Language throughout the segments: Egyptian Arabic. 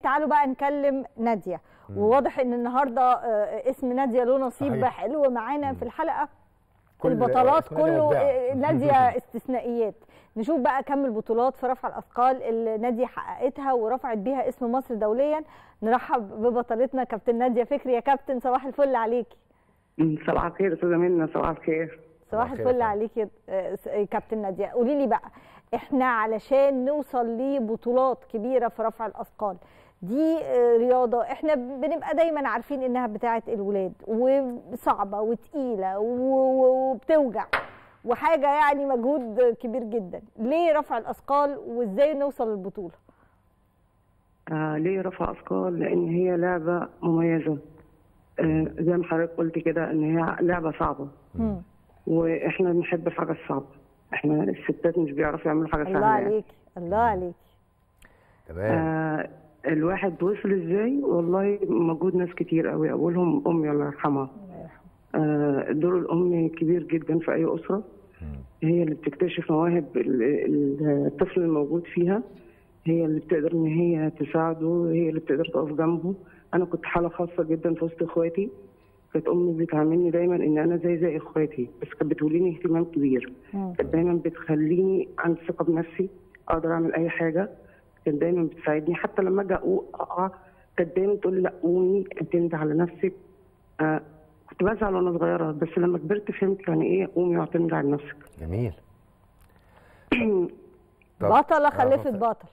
تعالوا بقى نكلم ناديه وواضح ان النهارده آه، اسم ناديه له نصيب صحيح. حلو معانا في الحلقه كل البطلات اسم نادية كله مبدعة. آه، ناديه استثنائيات نشوف بقى كم البطولات في رفع الاثقال اللي ناديه حققتها ورفعت بيها اسم مصر دوليا نرحب ببطلتنا كابتن ناديه فكري يا كابتن صباح الفل عليكي صباح الخير استاذه منى صباح الخير صباح الخير يا الفل فندم. عليكي آه، س- آه، كابتن ناديه قولي لي بقى احنا علشان نوصل لبطولات كبيره في رفع الاثقال دي آه، رياضه احنا بنبقى دايما عارفين انها بتاعه الولاد وصعبه وتقيله و- و- وبتوجع وحاجه يعني مجهود كبير جدا ليه رفع الاثقال وازاي نوصل للبطوله آه ليه رفع اثقال لان هي لعبه مميزه آه زي ما حضرتك قلت كده ان هي لعبه صعبه مم. واحنا بنحب الحاجه الصعبه احنا الستات مش بيعرفوا يعملوا حاجه سهله الله يعني. عليكي الله عليكي تمام آه الواحد وصل ازاي والله مجهود ناس كتير قوي اولهم امي الله يرحمها آه دور الام كبير جدا في اي اسره هي اللي بتكتشف مواهب ال- ال- الطفل الموجود فيها هي اللي بتقدر ان هي تساعده هي اللي بتقدر تقف جنبه انا كنت حاله خاصه جدا في وسط اخواتي كانت امي بتعاملني دايما ان انا زي زي اخواتي بس كانت بتوليني اهتمام كبير مم. كانت دايما بتخليني عندي ثقه بنفسي اقدر اعمل اي حاجه كانت دايما بتساعدني حتى لما اجي أقو- اقع كانت دايما تقول لي لا قومي اعتمدي على نفسك آه كنت بزعل وانا صغيره بس لما كبرت فهمت يعني ايه قومي واعتمدي على نفسك جميل طب- بطله آه، خلفت بطل. بطل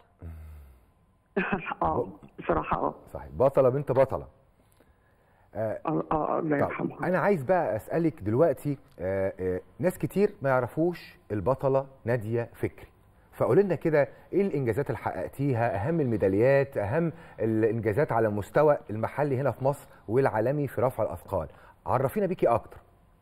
اه بصراحه اه صحيح بطله بنت بطله آه اه آه، الله طب يرحمها انا عايز بقى اسالك دلوقتي آه آه ناس كتير ما يعرفوش البطله ناديه فكري فقول لنا كده ايه الانجازات اللي حققتيها اهم الميداليات اهم الانجازات على المستوى المحلي هنا في مصر والعالمي في رفع الاثقال عرفينا بيكي اكتر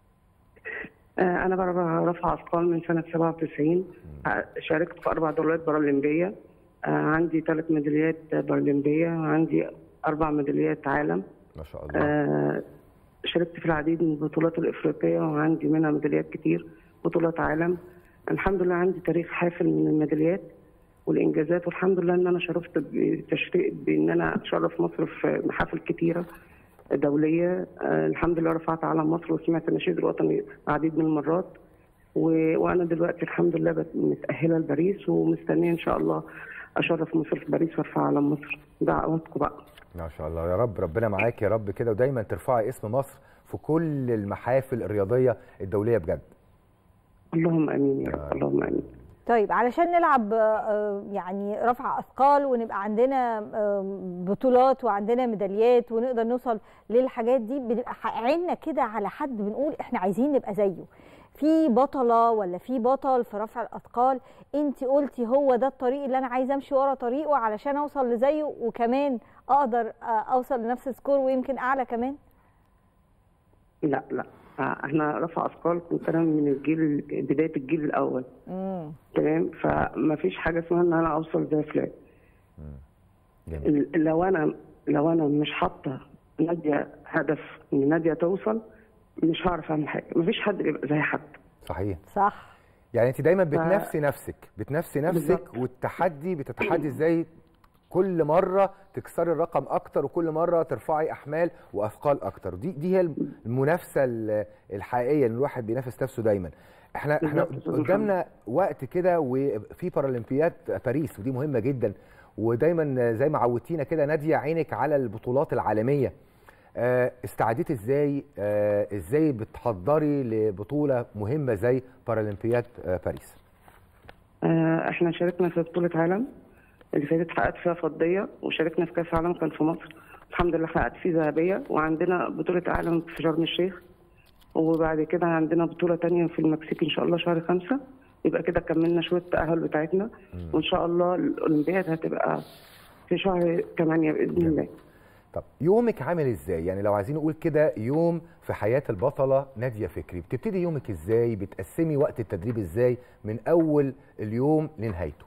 آه انا بقى رفع اثقال من سنه 97 آه، شاركت في اربع دورات بارالمبيه آه عندي ثلاث ميداليات بارالمبيه عندي اربع ميداليات عالم ما شاء الله آه، شاركت في العديد من البطولات الافريقيه وعندي منها ميداليات كتير بطولات عالم الحمد لله عندي تاريخ حافل من الميداليات والانجازات والحمد لله ان انا شرفت بتشريف بان انا اشرف مصر في محافل كتيره دوليه آه، الحمد لله رفعت علم مصر وسمعت النشيد الوطني العديد من المرات و... وانا دلوقتي الحمد لله بت- متاهله لباريس ومستنيه ان شاء الله اشرف مصر في باريس وارفع علم مصر دعواتكم بقى ما شاء الله يا رب ربنا معاك يا رب كده ودايما ترفعي اسم مصر في كل المحافل الرياضيه الدوليه بجد اللهم امين يا رب اللهم امين طيب علشان نلعب آه، يعني رفع اثقال ونبقى عندنا آه، بطولات وعندنا ميداليات ونقدر نوصل للحاجات دي بنبقى عيننا كده على حد بنقول احنا عايزين نبقى زيه في بطله ولا في بطل في رفع الاثقال انت قلتي هو ده الطريق اللي انا عايزه امشي ورا طريقه علشان اوصل لزيه وكمان اقدر آه، اوصل لنفس السكور ويمكن اعلى كمان لا لا آه، احنا رفع اثقال كنت انا من الجيل بدايه الجيل الاول امم تمام فما فيش حاجه اسمها ان انا اوصل زي فلان جميل ال- لو انا لو انا مش حاطه ناديه هدف ان ناديه توصل مش هعرف اعمل حاجه مفيش حد بيبقى زي حد صحيح صح يعني انت دايما بتنافسي نفسك بتنافسي نفسك بالظبط. والتحدي بتتحدي ازاي كل مره تكسري الرقم اكتر وكل مره ترفعي احمال واثقال اكتر دي دي هي المنافسه ال- الحقيقيه ان الواحد بينافس نفسه دايما احنا احنا بالظبط، أستاذ قدامنا وقت كده وفي بارالمبياد باريس ودي مهمه جدا ودايما زي ما عودتينا كده ناديه عينك على البطولات العالميه آه، استعديت ازاي آه، ازاي بتحضري لبطوله مهمه زي بارالمبياد آه، باريس آه، احنا شاركنا في بطوله عالم اللي فاتت حققت فيها فضيه وشاركنا في كاس عالم كان في مصر الحمد لله حققت فيه ذهبيه وعندنا بطوله عالم في شرم الشيخ وبعد كده عندنا بطوله تانية في المكسيك ان شاء الله شهر خمسة يبقى كده كملنا شويه التاهل بتاعتنا وان شاء الله الاولمبياد هتبقى في شهر 8 باذن الله طب يومك عامل ازاي يعني لو عايزين نقول كده يوم في حياه البطله ناديه فكري بتبتدي يومك ازاي بتقسمي وقت التدريب ازاي من اول اليوم لنهايته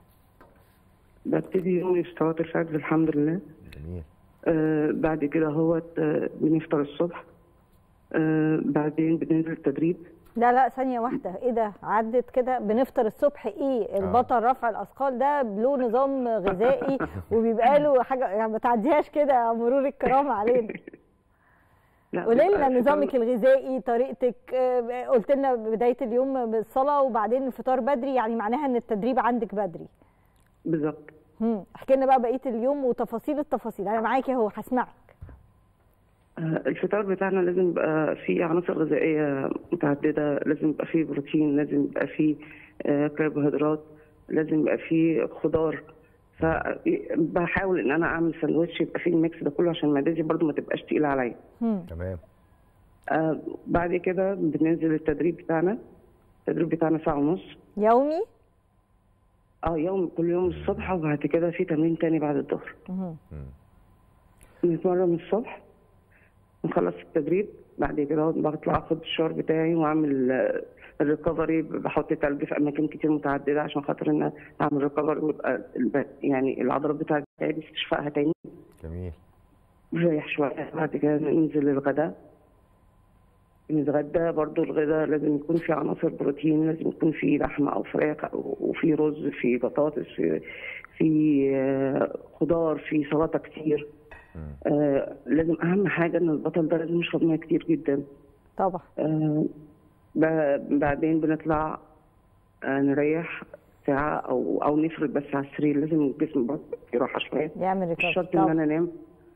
ببتدي يومي في صلاه الفجر الحمد لله جميل آه بعد كده هو بنفطر الصبح آه بعدين بننزل التدريب لا لا ثانية واحدة ايه ده عدت كده بنفطر الصبح ايه البطل رفع الاثقال ده له نظام غذائي وبيبقى له حاجة يعني ما تعديهاش كده مرور الكرام علينا لا، قولي لنا بيبقى نظامك الفطار- الغذائي طريقتك آه، قلت لنا بداية اليوم بالصلاة وبعدين الفطار بدري يعني معناها ان التدريب عندك بدري بالظبط هم، احكي لنا بقى بقية اليوم وتفاصيل التفاصيل انا معاكي اهو هسمعك آه، الفطار بتاعنا لازم يبقى فيه عناصر غذائية متعددة لازم يبقى فيه بروتين لازم يبقى فيه آه، كربوهيدرات لازم يبقى فيه خضار فبحاول ان انا اعمل سندوتش يبقى فيه الميكس ده كله عشان معدتي برضو ما تبقاش تقيله عليا هم، تمام آه بعد كده بننزل التدريب بتاعنا التدريب بتاعنا ساعه ونص يومي اه يوم كل يوم الصبح وبعد كده في تمرين تاني بعد الظهر هم، نتمرن من الصبح نخلص التدريب بعد كده بطلع اخد الشاور بتاعي واعمل آه، الريكفري بحط تلج في اماكن كتير متعدده عشان خاطر ان اعمل ريكفري ويبقى الب- يعني العضلات بتاعتي استشفائها تاني جميل نريح شويه بعد كده ننزل الغداء نتغدى برضو الغداء لازم يكون فيه عناصر بروتين لازم يكون فيه لحمه او فراخ أو- وفي رز في بطاطس في في آه، خضار في سلطه كتير آه لازم اهم حاجه ان البطل ده لازم يشرب ميه كتير جدا طبعا آه ب- بعدين بنطلع آه نريح ساعه او او نفرد بس على السرير لازم الجسم برضه يروح شويه يعمل مش ريكفري شرط ان طبعا انا انام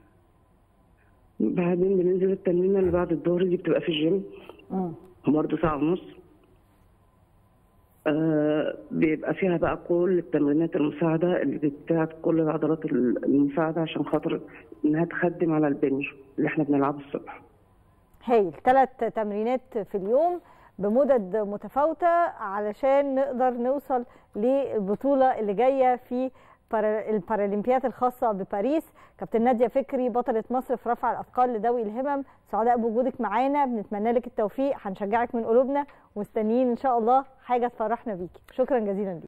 بعدين بننزل التمرينه اللي بعد الظهر دي بتبقى في الجيم مم. برضه ساعه ونص آه بيبقى فيها بقى كل التمرينات المساعده اللي بتاعت كل العضلات المساعده عشان خاطر انها تخدم على البنج اللي احنا بنلعبه الصبح هايل ثلاث تمرينات في اليوم بمدد متفاوتة علشان نقدر نوصل للبطولة اللي جاية في بارا- البارالمبيات الخاصة بباريس كابتن نادية فكري بطلة مصر في رفع الأثقال لذوي الهمم سعداء بوجودك معانا بنتمنى لك التوفيق هنشجعك من قلوبنا ومستنيين إن شاء الله حاجة تفرحنا بيكي شكرا جزيلا ليك